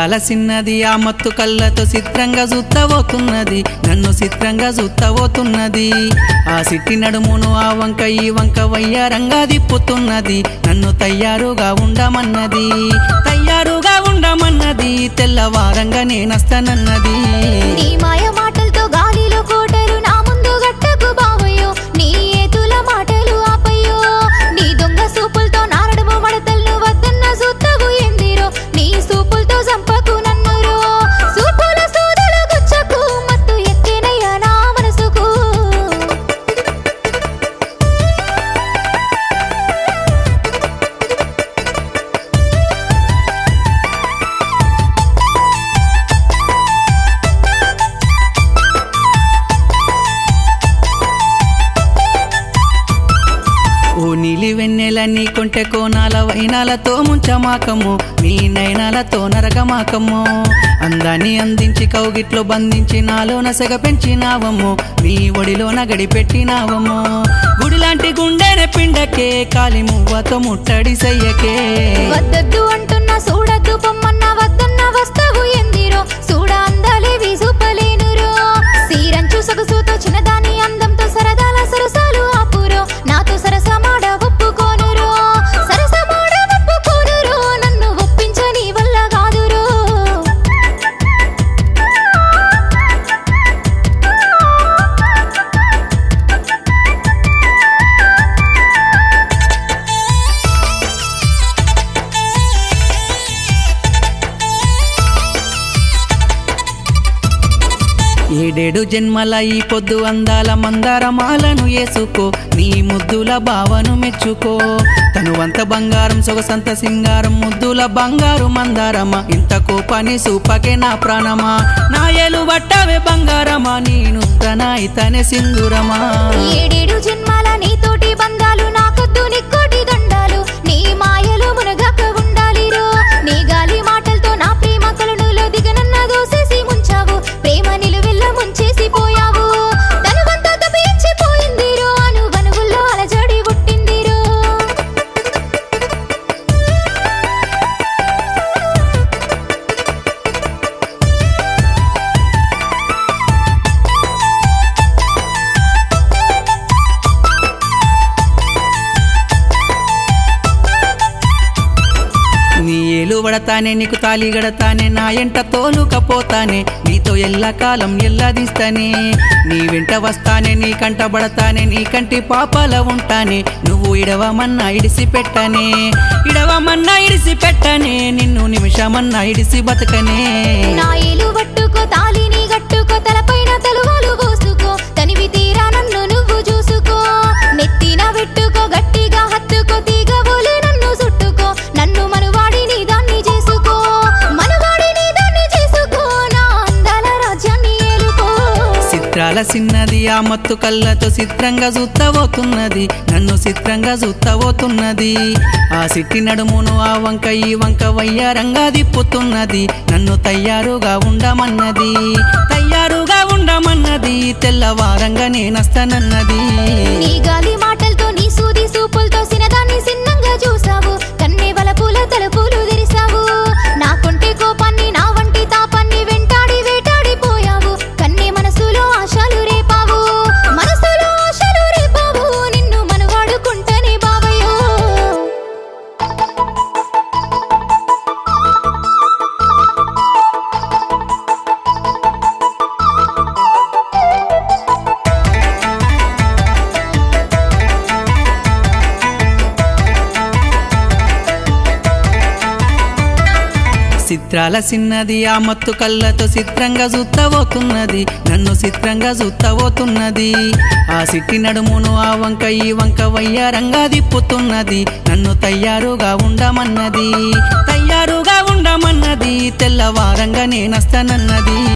చిత్రాల సిన్నది ఆ మత్తు కళ్ళతో చిత్రంగా చూత్తబోతున్నది నన్ను చిత్రంగా చూత్తబోతున్నది ఆ సిట్టి నడుమును ఆ వంక ఈ వంక వయ్యారంగా దిప్పుతున్నది నన్ను తయారుగా ఉండమన్నది తయారుగా ఉండమన్నది తెల్లవారంగా నేనస్తానన్నది నీ మాయ మాటలతో గాలిలో కోటలు నా ముందు గట్టకు బావయ్యో నీ ఏతుల మాటలు ఆపయ్యో నీ దొంగ సూపులతో నారడము మడతలను వద్దన్న సూత్తగు ఎందిరో నీ సూపులతో చంపకు నన్నురో సూపుల సూదుల గుచ్చకు మత్తు ఎక్కినయ్యా నా మనసుకు ఓ నీలి వెన్నెల నీ కొంటె కోనాల వైనాలతో ముంచమాకము నీ నయనాలతో నరకమాకము అందాన్ని అందించి కౌగిట్లో బంధించి నాలోన సెగ పెంచినావము నీ ఒడిలోన గడిపెట్టినావము గుడిలాంటి గుండెనే పిండకే కాలి మువ్వతో ముట్టడి సయ్యకే వద్దద్దు అంటున్నా చూడద్దు పొమ్మన్న వద్దన్న వస్తావు ఎందిరో చూడ అందాలేవి చూపలేనురో సీరంచు సొగసుతో చిన్నదాని అందంతో సరదాల సరసాలు ఆపురో నాతో సరసమాడ ఒప్పుకోనురో సరసమాడ ఒప్పుకోనురో నన్ను ఒప్పించని వల్ల కాదురో ఏడేడు జన్మల ఈ పొద్దు అందాల మందారమాలను ఏసుకో నీ ముద్దుల భావను మెచ్చుకో తనువంత బంగారం సొగసంత సింగారం ముద్దుల బంగారు మందారమా ఇంత కోపాన్ని సూపకే నా ప్రాణమా నా ఏలు వట్టవే బంగారమా నేను తన ఇతనే సింధురమా ఏడేడు జన్మాల నీతోటి బంధాలు నాకొద్దు నిక్కోటి దండాలు నీ మాయలు మునగక ఉండాలిరో నీ గాలి మాటలతో నా ప్రేమ కొలనులో దిగనన్న దోసేసి ముంచావు ప్రేమ నిలువెల్ల ముంచేసి పోయావు తనువంతా తప్పించిపోయిందిరో అను వనువుల్లో అలజడి పుట్టిందిరో నీ ఏలు వడతానే నీకు తాలి గడతానే నా ఎంట తోలుకపోతానే నీతో ఎల్లకాలం ఎల్లదిస్తానే నీ వెంట వస్తానే నీ కంట పడతానే నీ కంటి పాపాల ఉంటానే నువ్వు ఇడవమన్నా ఇడిసి పెట్టనే ఇడవమన్నా ఇడిసి పెట్టనే నిన్ను నిమిషమన్నా ఇడిసి బతకనే నా ఏలు పట్టుకో తాలిని గట్టుకో తలపైన తలువాలు పోసుకో తనివి తీరా నన్ను నువ్వు చూసుకో నెత్తిన పెట్టుకో గట్టిగా హత్తుకో తీగబోలే నన్ను చుట్టుకో నన్ను మనువాడి నీ దాన్ని చేసుకో మనువాడి నీ దాన్ని చేసుకో నా అందాల రాజ్యాన్ని ఏలుకో చిత్రాల సిన్నది ఆ మత్తు కళ్ళతో చిత్రంగా చూత్తబోతున్నది నన్ను చిత్రంగా చూత్తబోతున్నది ఆ సిట్టి నడుమును ఆ వంక ఈ వంక వయ్యారంగా దిప్పుతున్నది నన్ను తయారుగా ఉండమన్నది తయారుగా ఉండమన్నది తెల్లవారంగా నేనస్తానన్నది నీ గాలి మాటలతో నీ సూది సూపులతో సినదాన్ని సిన్నంగా చూసావు కన్నే వలపుల తలుపులు తెరిసావు నా కొంటే కోపాన్ని నా వంటి తాపాన్ని వెంటాడి వేటాడిపోయావు కన్నే మనసులో ఆశలు రేపావు మనసులో ఆశలు రేపావు నిన్ను మనవాడుకుంటనే బావయ్యో చిత్రాల సిన్నది ఆ మత్తు కళ్ళతో చిత్రంగా చూత్తబోతున్నది నన్ను చిత్రంగా చూత్తబోతున్నది ఆ సిట్టి నడుమును ఆ వంక ఈ వంక వయ్యారంగా దిప్పుతున్నది నన్ను తయారుగా ఉండమన్నది తయారుగా ఉండమన్నది తెల్లవారంగా నేనస్తానన్నది